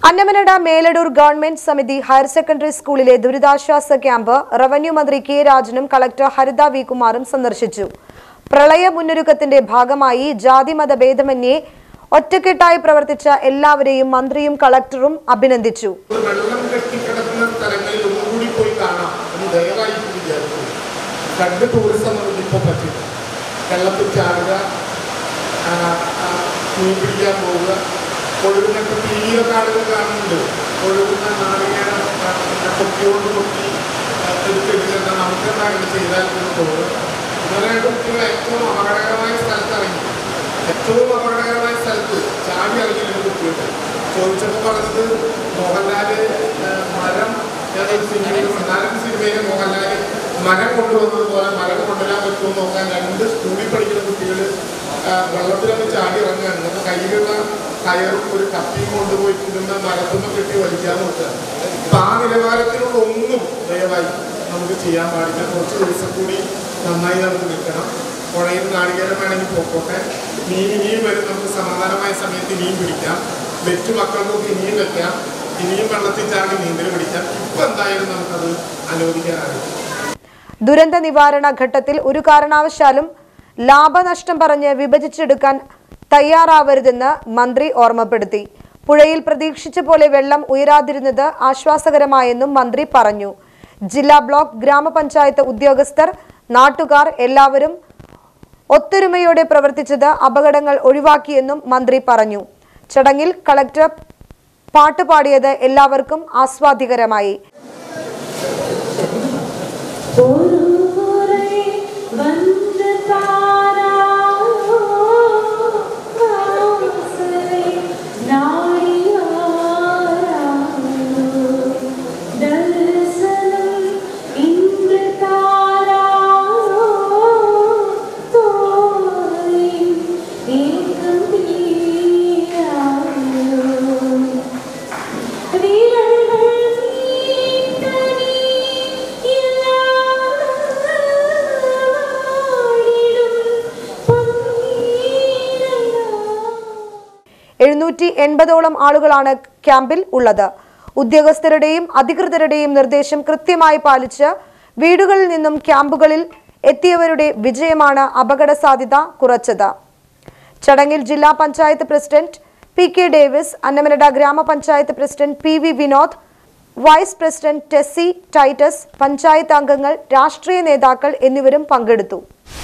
Annamanada Meladoor government സമിതി higher secondary സ്കൂളിലെ ദുരിതാശ്വാസ ക്യാമ്പ് റവന്യൂ മന്ത്രി കെ രാജനും കളക്ടർ ഹരിത വി കുമാറും സന്ദർശിച്ചു പ്രളയ മുന്നൊരുക്കത്തിന്റെ ഭാഗമായി ജാതിമത ഭേദമന്യേ ഒറ്റക്കെട്ടായി പ്രവർത്തിച്ച എല്ലാവരെയും മന്ത്രിയും കളക്ടറും അഭിനന്ദിച്ചു ഒരു വെള്ളം കെട്ടിക്കിടക്കുന്ന സ്ഥലങ്ങളിൽ ഒന്നുകൂടി പോയി കാണാം എന്ന് ദയവായി വിചാരിച്ചു രണ്ട് ടൂറിസം നമുക്ക് ഇപ്പോൾ പറ്റില്ല വെള്ളത്തിൽ ചാടുക ആ, ആ, മീൻ പിടിക്കാൻ പോവുക ഒഴുകുന്നൊക്കെ തീരെ കാടുകൾ കാണുന്നുണ്ട് ഒഴുകുന്ന നാളികേരം ആ, പിന്നെ കൊത്തിയോണ്ട് കൊത്തി ആ, എടുത്തെടുക്കുന്ന നമുക്ക് എന്താ അങ്ങനെ ചെയ്താൽ എന്ന് തോന്നും ഇന്നലെ കുട്ടികൾ ഏറ്റവും അപകടകരമായ സ്ഥലത്ത് ഇറങ്ങി ഏറ്റവും അപകടകരമായ സ്ഥലത്ത് ചാടി ഇറങ്ങിയ കുട്ടികൾ ചോദിച്ചപ്പോൾ പറഞ്ഞത് മോഹൻലാല് ആ, മരം ഏതൊരു സിനിമയിൽ നാലൻ സിനിമയിലെ മോഹൻലാല് മരം കൊണ്ടുവന്നത് പോലെ മരം കൊണ്ടുവരാൻ പറ്റുമോ എന്ന് നോക്കാൻ രണ്ട് സ്കൂളിൽ പഠിക്കുന്ന കുട്ടികൾ വെള്ളത്തിലൊക്കെ ചാടി ഇറങ്ങുകയാണ് നമ്മൾ കയ്യിലുള്ള കയറും ഒരു കപ്പിയും കൊണ്ടുപോയി കിട്ടുന്ന മരത്തുമ്പോൾ കെട്ടി വലിക്കാൻ നോക്കുക അപ്പൊ ആ നിലവാരത്തിലുള്ള ഒന്നും ദയവായി നമുക്ക് ചെയ്യാൻ പാടില്ല കുറച്ച് ദിവസം കൂടി നന്നായി നമുക്ക് നിൽക്കണം പുഴയിൽ നാളികേരം വേണമെങ്കിൽ പോക്കോട്ടെ മീൻ ഇനിയും വരും നമുക്ക് സമാധാനമായ സമയത്ത് മീൻ പിടിക്കാം വെറ്റു മക്കൾക്കൊക്കെ ഇനിയും വെക്കാം ഇനിയും വെള്ളത്തിൽ ചാടി നീന്തൽ പിടിക്കാം ഇപ്പൊ എന്തായാലും നമുക്കത് അനുവദിക്കാനാവില്ല ദുരന്ത നിവാരണ ഘട്ടത്തിൽ ഒരു കാരണവശാലും ലാഭനഷ്ടം പറഞ്ഞ് വിഭജിച്ചെടുക്കാൻ തയ്യാറാവരുതെന്ന് മന്ത്രി ഓർമ്മപ്പെടുത്തി പുഴയിൽ പ്രതീക്ഷിച്ച പോലെ വെള്ളം ഉയരാതിരുന്നത് ആശ്വാസകരമായെന്നും മന്ത്രി പറഞ്ഞു ജില്ലാ ബ്ലോക്ക് ഗ്രാമപഞ്ചായത്ത് ഉദ്യോഗസ്ഥർ നാട്ടുകാർ എല്ലാവരും ഒത്തൊരുമയോടെ പ്രവർത്തിച്ചത് അപകടങ്ങൾ ഒഴിവാക്കിയെന്നും മന്ത്രി പറഞ്ഞു ചടങ്ങിൽ കളക്ടർ പാട്ടുപാടിയത് എല്ലാവർക്കും ആസ്വാദികരമായി ஒரு முறை வந்து தாராயோ ஆசை நாடியாராயோ தரிசனம் இன்று தாராயோ தோழி ஏக்கம் தீராயோ வீரர்கள் மீட்டணி എഴുന്നൂറ്റി എൺപതോളം ആളുകളാണ് ക്യാമ്പിൽ ഉള്ളത് ഉദ്യോഗസ്ഥരുടെയും അധികൃതരുടെയും നിർദ്ദേശം കൃത്യമായി പാലിച്ച് വീടുകളിൽ നിന്നും ക്യാമ്പുകളിൽ എത്തിയവരുടെ വിജയമാണ് അപകട സാധ്യത കുറച്ചത് ചടങ്ങിൽ ജില്ലാ panchayat president P K Davis Annamanada ഗ്രാമപഞ്ചായത്ത് president P V Vinod vice president Tessy Titus panchayat അംഗങ്ങൾ രാഷ്ട്രീയ നേതാക്കൾ എന്നിവരും പങ്കെടുത്തു